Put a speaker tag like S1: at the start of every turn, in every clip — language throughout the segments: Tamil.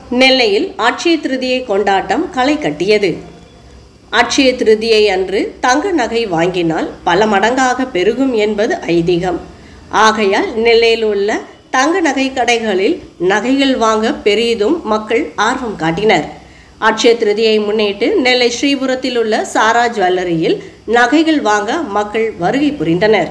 S1: நெல்லையில் அட்சய திருதியை கொண்டாட்டம் களை கட்டியது அட்சய திருதியை அன்று தங்க நகை வாங்கினால் பல மடங்காக பெருகும் என்பது ஐதீகம் ஆகையால் நெல்லையில் உள்ள தங்க நகை கடைகளில் நகைகள் வாங்க பெரிதும் மக்கள் ஆர்வம் காட்டினர் அட்சய திருதியை முன்னிட்டு நெல்லை ஸ்ரீபுரத்தில் உள்ள சாரா ஜுவல்லரியில் நகைகள் வாங்க மக்கள் வருகை புரிந்தனர்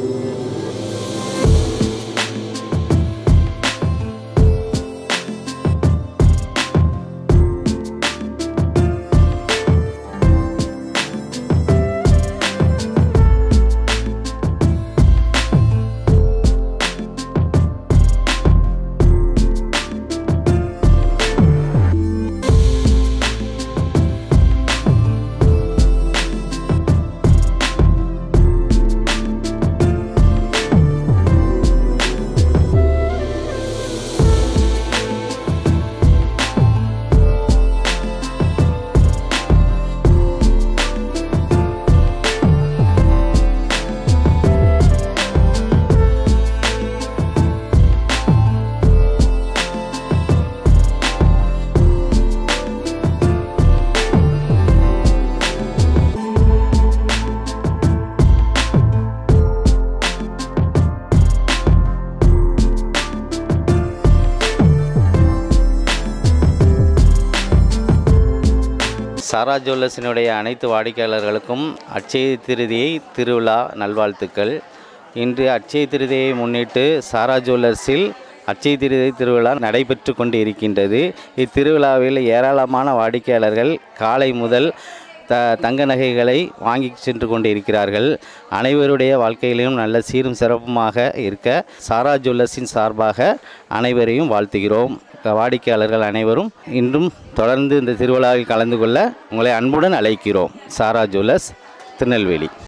S2: சாரா ஜுவல்லர்ஸினுடைய அனைத்து வாடிக்கையாளர்களுக்கும் அட்சய திருதியை திருவிழா நல்வாழ்த்துக்கள் இன்று அட்சய திருதியை முன்னிட்டு சாரா ஜுவல்லர்ஸில் அட்சய திருதை திருவிழா நடைபெற்று கொண்டு இருக்கின்றது இத்திருவிழாவில் ஏராளமான வாடிக்கையாளர்கள் காலை முதல் த தங்க நகைகளை வாங்கி சென்று கொண்டு இருக்கிறார்கள் அனைவருடைய வாழ்க்கையிலும் நல்ல சீரும் சிறப்புமாக இருக்க சாரா ஜுவல்லர்ஸின் சார்பாக அனைவரையும் வாழ்த்துகிறோம் வாடிக்கையாளர்கள் அனைவரும் இன்றும் தொடர்ந்து இந்த திருவிழாவில் கலந்து கொள்ள உங்களை அன்புடன் அழைக்கிறோம் சாரா ஜுவல்லர்ஸ் திருநெல்வேலி